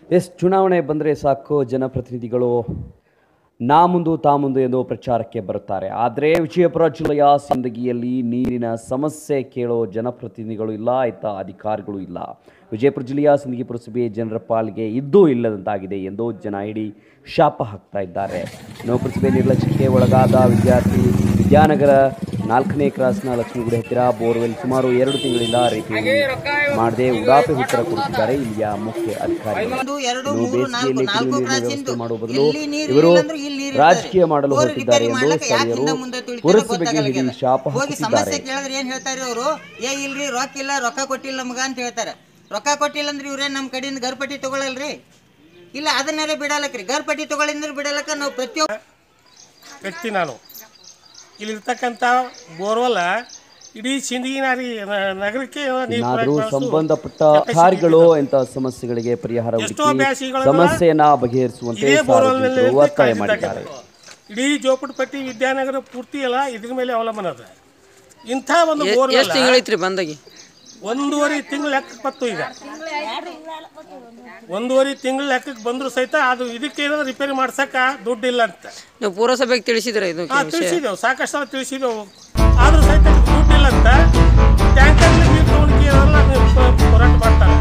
S ಚುನಾವಣೆ ಬಂದರೆ ಸಾಕು ಜನಪ್ರತಿನಿಧಿಗಳು ನಾ ಮುಂದು ತಾ ಮುಂದು ಎಂದು ಪ್ರಚಾರಕ್ಕೆ ಬರುತ್ತಾರೆ ಆದರೆ ವಿಜಯಪುರ ಜಿಲ್ಲೆಯ ಸಿಂದಗಿಯಲ್ಲಿ ನೀರಿನ ಸಮಸ್ಯೆ ಕೇಳೋ ಜನಪ್ರತಿನಿಧಿಗಳು ಇಲ್ಲ ಇತ್ತ ಅಧಿಕಾರಿಗಳು ಇಲ್ಲ ವಿಜಯಪುರ ಜಿಲ್ಲೆಯ ಸಿಂದಗಿ ಪುರಸಭೆ ಜನರ ಪಾಲಿಗೆ ಇದ್ದೂ ಇಲ್ಲದಂತಾಗಿದೆ ಎಂದು ಜನ ಇಡೀ ಶಾಪ ಹಾಕ್ತಾ ಇದ್ದಾರೆ ಇನ್ನು ಪುರಸಭೆ ನಿರ್ಲಕ್ಷ್ಯಕ್ಕೆ ಒಳಗಾದ ವಿದ್ಯಾರ್ಥಿ ವಿದ್ಯಾನಗರ ನಾಲ್ಕನೇ ಕ್ರಾಸ್ನ ಲಕ್ಷ್ಮೀಗುಡಿ ಹತ್ತಿರ ಬೋರ್ವೆಲ್ ಸುಮಾರು ಎರಡು ತಿಂಗಳಿಂದ ರಿಪೇರಿ ಮಾಡದೆ ಉಡಾಪೆ ಉತ್ತರ ಕೊಡುತ್ತಿದ್ದಾರೆ ಇಲ್ಲಿಯ ಮುಖ್ಯ ಅಧಿಕಾರಿ ಒಂದು, ಎರಡು, ಇನ್ನು ಮೂರು, ನಾಲ್ಕು, ಬೇಸಿಗೆಯಲ್ಲಿ ನಾಲ್ಕು ಕುಡಿಯುವ ನೀರಿನ ಕ್ರಾಸಿಂದು. ವ್ಯವಸ್ಥೆ ಮಾಡುವ ಬದಲು ಎಲ್ಲಿ ನೀರು ಇವರು ಇಲ್ಲ ಅಂದ್ರೆ ಇಲ್ಲಿ ನೀರು ರಾಜಕೀಯ ಇರ್ತದೆ. ಮಾಡಲು ಬೋರ್ ಹೊರಟಿದ್ದಾರೆ ರಿಪೇರಿ ಎಂದು ಮಾಡ್ಲಿಕ್ಕೆ ಯಾಕೆ ಸ್ಥಳೀಯರು ಹಿಂದೆ ಮುಂದೆ ತುಳಿತಾರೋ ಪುರಸಭೆಗೆ ಗೊತ್ತಾಗಲ್ಲ ಹಿಡಿ ಶಾಪ ಹೋಗಿ ಹಾಕುತ್ತಿದ್ದಾರೆ ಸಮಸ್ಯೆ ಕೇಳಿದ್ರೆ ಏನ್ ಹೇಳ್ತಾರೆ ಅವರು ಏ ಇಲ್ರಿ ರೊಕ್ಕ ಇಲ್ಲ ರೊಕ್ಕ ಕೊಟ್ಟಿಲ್ಲ ನಮಗ ಅಂತ ಹೇಳ್ತಾರೆ ರೊಕ್ಕ ಕೊಟ್ಟಿಲ್ಲ ಅಂದ್ರೆ ಇವ್ರೇನ್ ನಮ್ಮ ಕಡೆಯಿಂದ ಗರ್ಪಟ್ಟಿ ತಗೊಳಲ್ರಿ ಇಲ್ಲ ಅದನ್ನೆಲ್ಲ ಬಿಡಲಕ್ರಿ ಗರ್ಪಟ್ಟಿ ತಗೊಳಿಂದ್ರೆ ಬಿಡಲಕ್ಕ ನಾವು ಪ್ರತಿಯೊಬ್ಬ ವ್ಯಕ್ತಿ ನಾನು ಇಲ್ಲಿರ್ತಕ್ಕಂಥ ಬೋರ್ವೆಲ್ಲ ಇಡೀ ಸಿಂದಗಿ ನಾರಿ ನ- ನಗರಕ್ಕೆ ನೀರು ಇನ್ನಾದರೂ ಬಳಸೋ ಸಂಬಂಧಪಟ್ಟ capacity ಅಧಿಕಾರಿಗಳು ಇದೆ. ಇಂತಹ ಸಮಸ್ಯೆಗಳಿಗೆ ಪರಿಹಾರ ಎಷ್ಟೋ ಹುಡುಕಿ ಬ್ಯಾಸಿಗೆಗಳಲ್ಲಿ ಸಮಸ್ಯೆಯನ್ನ ಬಗೆಹರಿಸುವಂತೆ ಇದೇ ಬೋರ್ವೆಲ್ನಲ್ಲಿ ಸಾರ್ವಜನಿಕರು ಒತ್ತಾಯ ಮಾಡಿದ್ದಾರೆ ಇಡೀ ಜೋಪಟಪಟ್ಟಿ ವಿದ್ಯಾನಗರ ಪೂರ್ತಿ ಎಲ್ಲ ಇದ್ರ ಮೇಲೆ ಅವಲಂಬನ ಅದ ಇಂಥ ಒಂದು ಎಷ್ಟು ಬೋರ್ವೆಲ್ ತಿಂಗಳೈತ್ರಿ ಬಂದಾಗಿ ಒಂದೂವರೆ ತಿಂಗಳು ಲೆಕ್ಕಕ್ಕೆ ಬತ್ತು ಈಗ ಒಂದೂವರೆ ತಿಂಗಳು ಲೆಕ್ಕಕ್ಕೆ ಬಂದ್ರು ಸಹಿತ ಅದು ಇದಕ್ಕೆ ಏನಾದ್ರು ರಿಪೇರಿ ಮಾಡ್ಸಕ್ಕ ದುಡ್ಡು ಇಲ್ಲ ಅಂತ ನೀವು ಪುರಸಭೆಗೆ ತಿಳಿಸಿದ್ರ ಇದು ಹಾ ತಿಳಿಸಿದೆವು ಸಾಕಷ್ಟು ಸಲ ತಿಳಿಸಿದೆವು ಆದ್ರೂ ಸಹಿತ ದುಡ್ಡು ಇಲ್ಲ ಅಂತ ಟ್ಯಾಂಕರ್ ನೀರು ತಗೊಂಡು ಹೋರಾಟ ಮಾಡ್ತಾರೆ